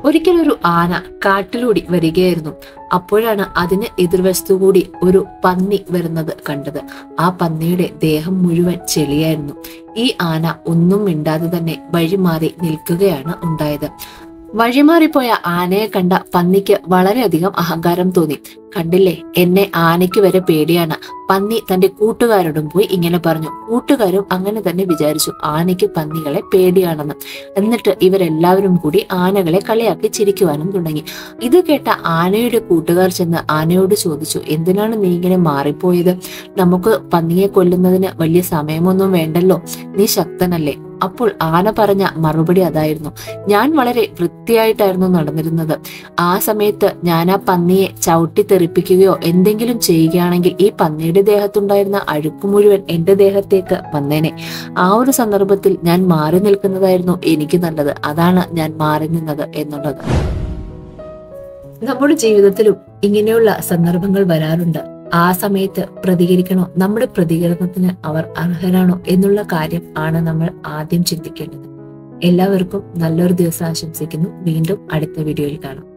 ഒരിക്കലൊരു ആന കാട്ടിലൂടി വരികയായിരുന്നു അപ്പോഴാണ് അതിന് എതിർവശത്തു കൂടി ഒരു പന്നി വരുന്നത് കണ്ടത് ആ പന്നിയുടെ ദേഹം മുഴുവൻ ചെളിയായിരുന്നു ഈ ആന ഒന്നും മിണ്ടാതെ തന്നെ വഴിമാറി നിൽക്കുകയാണ് ഉണ്ടായത് വഴിമാറിപ്പോയ ആനയെ കണ്ട പന്നിക്ക് വളരെയധികം അഹങ്കാരം തോന്നി കണ്ടില്ലേ എന്നെ ആനയ്ക്ക് വരെ പേടിയാണ് പന്നി തന്റെ കൂട്ടുകാരോടും പോയി ഇങ്ങനെ പറഞ്ഞു കൂട്ടുകാരും അങ്ങനെ തന്നെ വിചാരിച്ചു ആനയ്ക്ക് പന്നികളെ പേടിയാണെന്ന് എന്നിട്ട് ഇവരെല്ലാവരും കൂടി ആനകളെ കളിയാക്കി ചിരിക്കുവാനും തുടങ്ങി ഇത് കേട്ട ആനയുടെ കൂട്ടുകാർ ചെന്ന് ആനയോട് ചോദിച്ചു എന്തിനാണ് നീ ഇങ്ങനെ മാറിപ്പോയത് നമുക്ക് പന്നിയെ കൊല്ലുന്നതിന് വലിയ സമയമൊന്നും വേണ്ടല്ലോ നീ ശക്തനല്ലേ അപ്പോൾ ആന പറഞ്ഞ മറുപടി അതായിരുന്നു ഞാൻ വളരെ വൃത്തിയായിട്ടായിരുന്നു നടന്നിരുന്നത് ആ സമയത്ത് ഞാൻ ആ പന്നിയെ ചവിട്ടി തെറിപ്പിക്കുകയോ എന്തെങ്കിലും ചെയ്യുകയാണെങ്കിൽ ഈ പന്നിയുടെ ദേഹത്തുണ്ടായിരുന്ന അഴുക്ക് മുഴുവൻ എന്റെ ദേഹത്തേക്ക് വന്നേനെ ആ ഒരു സന്ദർഭത്തിൽ ഞാൻ മാറി നിൽക്കുന്നതായിരുന്നു എനിക്ക് നല്ലത് അതാണ് ഞാൻ മാറി നിന്നത് എന്നുള്ളത് നമ്മുടെ ജീവിതത്തിലും ഇങ്ങനെയുള്ള സന്ദർഭങ്ങൾ വരാറുണ്ട് ആ സമയത്ത് പ്രതികരിക്കണോ നമ്മുടെ പ്രതികരണത്തിന് അവർ അർഹരാണോ എന്നുള്ള കാര്യം ആണ് നമ്മൾ ആദ്യം ചിന്തിക്കേണ്ടത് എല്ലാവർക്കും നല്ലൊരു ദിവസം ആശംസിക്കുന്നു വീണ്ടും അടുത്ത വീഡിയോയിൽ കാണാം